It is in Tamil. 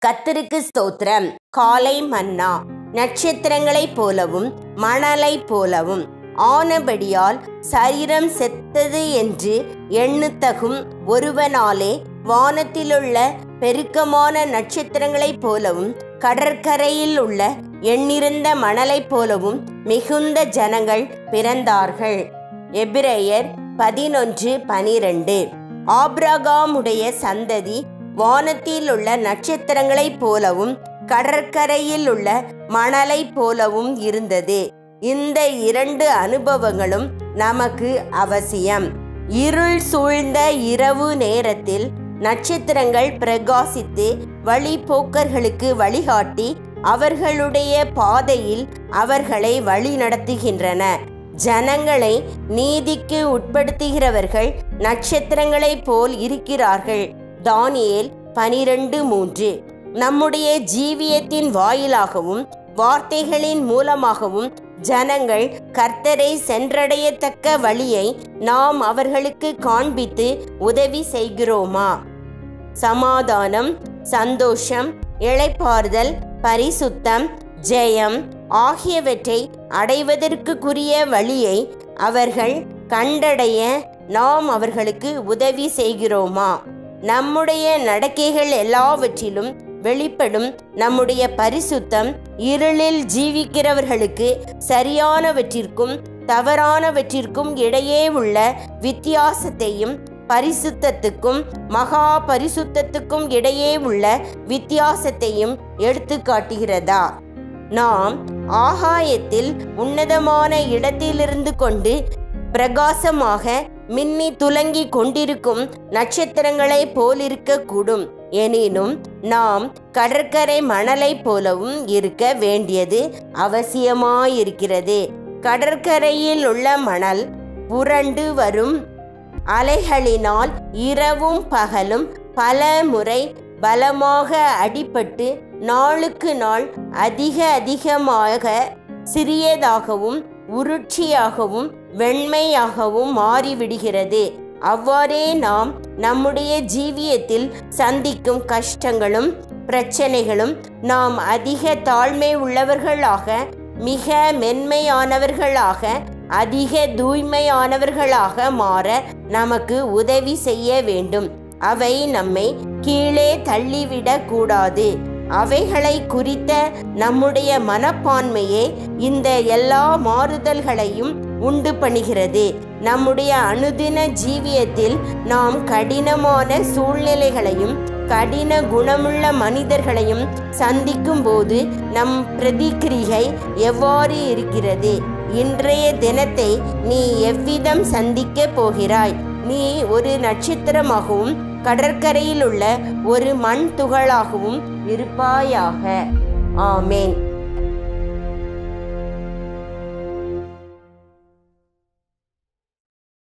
கத்தருக்கு ஸ்தோத்திரம் காலை மன்னா நட்சத்திரங்களைப் போலவும் மணலைப் போலவும் ஆனபடியால் சரீரம் செத்தது என்று எண்ணுத்தகும் ஒருவனாலே வானத்திலுள்ள பெருக்கமான நட்சத்திரங்களைப் போலவும் கடற்கரையில் உள்ள எண்ணிருந்த மணலைப் போலவும் மிகுந்த ஜனங்கள் பிறந்தார்கள் எபிரேயர் பதினொன்று பனிரெண்டு ஆப்ரகாமுடைய சந்ததி வானத்தில் உள்ள நட்சத்திரங்களைப் போலவும் கடற்கரையில் உள்ள மணலைப் போலவும் இருந்தது இந்த இரண்டு அனுபவங்களும் நமக்கு அவசியம் இருள் சூழ்ந்த இரவு நேரத்தில் நட்சத்திரங்கள் பிரகாசித்து வழிபோக்கர்களுக்கு வழிகாட்டி அவர்களுடைய பாதையில் அவர்களை வழி நடத்துகின்றன ஜனங்களை நீதிக்கு உட்படுத்துகிறவர்கள் நட்சத்திரங்களைப் போல் இருக்கிறார்கள் தானியேல் பனிரெண்டு மூன்று நம்முடைய ஜீவியத்தின் வாயிலாகவும் வார்த்தைகளின் மூலமாகவும் ஜனங்கள் கர்த்தரை சென்றடையத்தக்க வழியை நாம் அவர்களுக்கு காண்பித்து உதவி செய்கிறோமா சமாதானம் சந்தோஷம் இளைப்பாறுதல் பரிசுத்தம் ஜெயம் ஆகியவற்றை அடைவதற்குரிய வழியை அவர்கள் கண்டடைய நாம் அவர்களுக்கு உதவி செய்கிறோமா நம்முடைய நடக்கைகள் எல்லாவற்றிலும் வெளிப்படும் நம்முடைய பரிசுத்தம் இருளில் ஜீவிக்கிறவர்களுக்கு சரியானவற்றிற்கும் தவறானவற்றிற்கும் இடையே உள்ள வித்தியாசத்தையும் பரிசுத்தத்துக்கும் மகா பரிசுத்தத்துக்கும் இடையே உள்ள வித்தியாசத்தையும் எடுத்து காட்டுகிறதா நாம் ஆகாயத்தில் உன்னதமான இடத்திலிருந்து கொண்டு பிரகாசமாக மின்னி துலங்கி கொண்டிருக்கும் நட்சத்திரங்களைப் போலிருக்கக்கூடும் எனினும் நாம் கடற்கரை மணலைப் போலவும் இருக்க வேண்டியது அவசியமாயிருக்கிறது கடற்கரையில் உள்ள மணல் புரண்டு வரும் அலைகளினால் இரவும் பகலும் பல முறை பலமாக அடிபட்டு நாளுக்கு நாள் அதிக அதிகமாக சிறியதாகவும் உருட்சியாகவும் வெண்மையாகவும் மாறிவிடுகிறது அவ்வாறே நாம் நம்முடைய ஜீவியத்தில் சந்திக்கும் கஷ்டங்களும் பிரச்சனைகளும் நாம் அதிக தாழ்மை உள்ளவர்களாக மிக மென்மையானவர்களாக அதிக தூய்மையானவர்களாக மாற நமக்கு உதவி செய்ய வேண்டும் அவை நம்மை கீழே தள்ளிவிடக் கூடாது அவைகளை குறித்த நம்முடைய மனப்பான்மையே இந்த எல்லா மாறுதல்களையும் உண்டு பண்ணுகிறது நம்முடைய அனுதின ஜீவியத்தில் நாம் கடினமான சூழ்நிலைகளையும் கடின குணமுள்ள மனிதர்களையும் சந்திக்கும் போது நம் பிரதிக்கிரிகை எவ்வாறு இருக்கிறது இன்றைய தினத்தை நீ எவ்விதம் சந்திக்க போகிறாய் நீ ஒரு நட்சத்திரமாகவும் கடற்கரையில் உள்ள ஒரு மண் துகளாகவும் இருப்பாயாக ஆமேன்